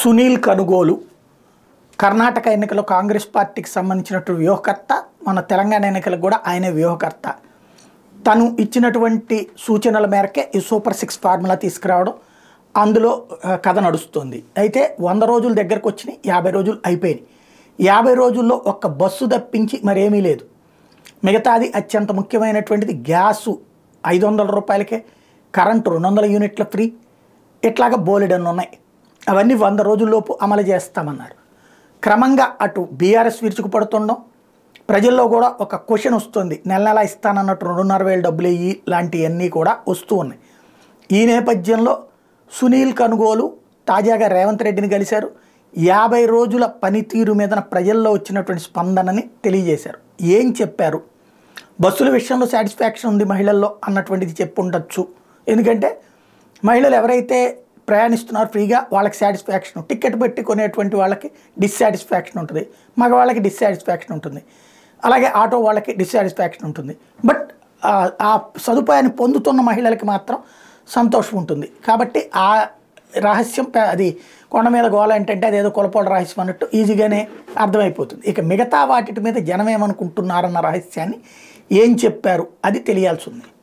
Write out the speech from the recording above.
సునీల్ కనుగోలు కర్ణాటక ఎన్నికల్లో కాంగ్రెస్ పార్టీకి సంబంధించినటువంటి వ్యూహకర్త మన తెలంగాణ ఎన్నికలకు కూడా ఆయనే వ్యూహకర్త తను ఇచ్చినటువంటి సూచనల మేరకే ఈ సూపర్ సిక్స్ ఫార్ములా తీసుకురావడం అందులో ఆ, కథ నడుస్తుంది అయితే వంద రోజుల దగ్గరకు వచ్చినాయి యాభై రోజులు అయిపోయినాయి యాభై రోజుల్లో ఒక్క బస్సు తప్పించి మరేమీ లేదు మిగతాది అత్యంత ముఖ్యమైనటువంటిది గ్యాసు ఐదు వందల రూపాయలకే కరెంటు రెండు వందల యూనిట్ల ఫ్రీ ఇట్లాగా బోలెడన్ని ఉన్నాయి అవన్నీ వంద రోజుల్లోపు అమలు చేస్తామన్నారు క్రమంగా అటు బీఆర్ఎస్ విరుచుకుపడుతుండడం ప్రజల్లో కూడా ఒక క్వశ్చన్ వస్తుంది నెల నెల ఇస్తానన్నట్టు రెండున్నర వేలు డబ్బులు ఇయ్యి లాంటివన్నీ కూడా వస్తూ ఉన్నాయి ఈ నేపథ్యంలో సునీల్ కనుగోలు తాజాగా రేవంత్ రెడ్డిని కలిశారు యాభై రోజుల పనితీరు మీద ప్రజల్లో వచ్చినటువంటి స్పందనని తెలియజేశారు ఏం చెప్పారు బస్సుల విషయంలో సాటిస్ఫాక్షన్ ఉంది మహిళల్లో అన్నటువంటిది చెప్పుండొచ్చు ఎందుకంటే మహిళలు ఎవరైతే ప్రయాణిస్తున్నారో ఫ్రీగా వాళ్ళకి సాటిస్ఫాక్షన్ టికెట్ పెట్టి కొనేటువంటి వాళ్ళకి డిస్సాటిస్ఫాక్షన్ ఉంటుంది మగవాళ్ళకి డిస్సాటిస్ఫాక్షన్ ఉంటుంది అలాగే ఆటో వాళ్ళకి డిస్సాటిస్ఫాక్షన్ ఉంటుంది బట్ ఆ- ఆ సదుపాయాన్ని పొందుతున్న మహిళలకి మాత్రం సంతోషం ఉంటుంది కాబట్టి ఆ రహస్యం పె- అది కొండ మీద గోల ఏంటంటే అదేదో కులపోల రహస్యం అన్నట్టు ఈజీగానే అర్థమైపోతుంది ఇక మిగతా వాటి మీద జనం ఏమనుకుంటున్నారన్న రహస్యాన్ని ఏం చెప్పారు అది తెలియాల్సి ఉంది